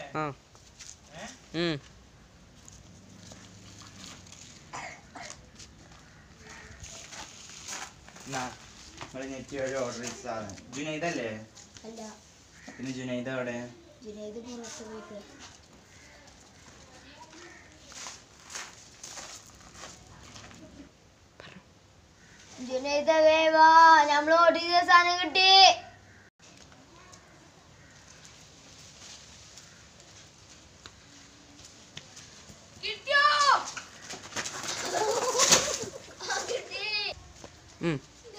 ആ ഉം. എന്നാ നമ്മള് നെറ്റ് വഴി ഓർഡർ ചെയ്ത സാധനം ജുനൈദല്ലേ അല്ല പിന്നെ ജുനൈദ അവിടെ ജുനൈദ് പുറത്ത് പോയിട്ട് ജുനൈദ വേവാ നമ്മൾ ഓർഡർ ചെയ്ത സാധനം കിട്ടി കിട്ടിയോ ഉം.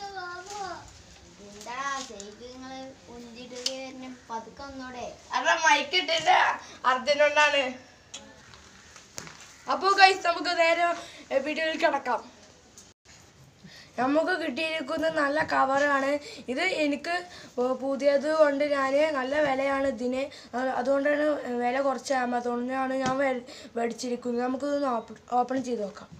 എന്താ ശരിക്കും നിങ്ങള് ഉന്തിട്ട് വരുന്ന പതുക്കെ ഒന്നൂടെ അതാ മൈക്ക് ഇട്ടിട്ട് അർജന്റോണ്ടാണ് അപ്പോ ഗൈസ് നമുക്ക് നേരെ വീഡിയോയിൽ കിടക്കാം നമുക്ക് കിട്ടിയിരിക്കുന്ന നല്ല കവറാണ് ഇത് എനിക്ക് പുതിയത് കൊണ്ട് ഞാൻ നല്ല വിലയാണ് ഇതിന് അത് അതുകൊണ്ടാണ് വില കുറച്ച് ആമസോണിനാണ് ഞാൻ വേ- മേടിച്ചിരിക്കുന്നത് നമുക്കിതൊന്ന് ഓപ്പൺ ചെയ്ത് നോക്കാം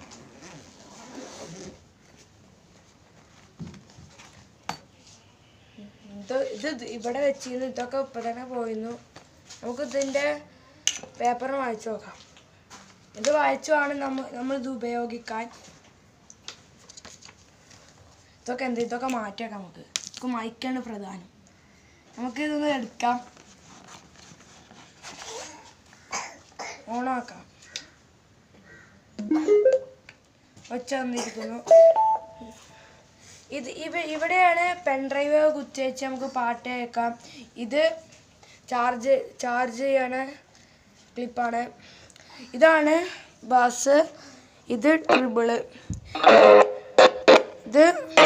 ഇത് ഇത് ഇവിടെ വെച്ചിരുന്നു ഇതൊക്കെ ഇപ്പം തന്നെ പോയിരുന്നു നമുക്ക് ഇതിൻ്റെ പേപ്പർ വായിച്ചു നോക്കാം ഇത് വായിച്ചു വേണം നമ്മ നമ്മളിത് ഉപയോഗിക്കാൻ ഇതൊക്കെ എന്ത് ഇതൊക്കെ മാറ്റിയേക്കാം നമുക്ക് നമുക്ക് മൈക്കാണ് പ്രധാനം നമുക്ക് ഇതൊന്ന് എടുക്കാം ഓണാക്കാം ഒച്ച വന്നിരിക്കുന്നു ഇത് ഇവ ഇവിടെയാണ് പെൻഡ്രൈവ് കുത്തി വെച്ച് നമുക്ക് പാട്ട് കേൾക്കാം ഇത് ചാർജ് ചാർജ് ചെയ്യണ ക്ലിപ്പാണ് ഇതാണ് ബസ് ഇത് ട്രിബിള് ഇത്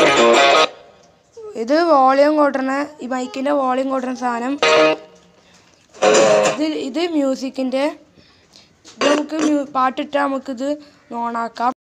ഇത് വോളിയം കൂട്ടണ ഈ മൈക്കിൻ്റെ വോളിയം കൂട്ടണ സാധനം ഇത് ഇത് മ്യൂസിക്കിൻ്റെ ഇത് നമുക്ക് മ്യൂ- പാട്ടിട്ടാൽ നമുക്കിത് ഓണാക്കാം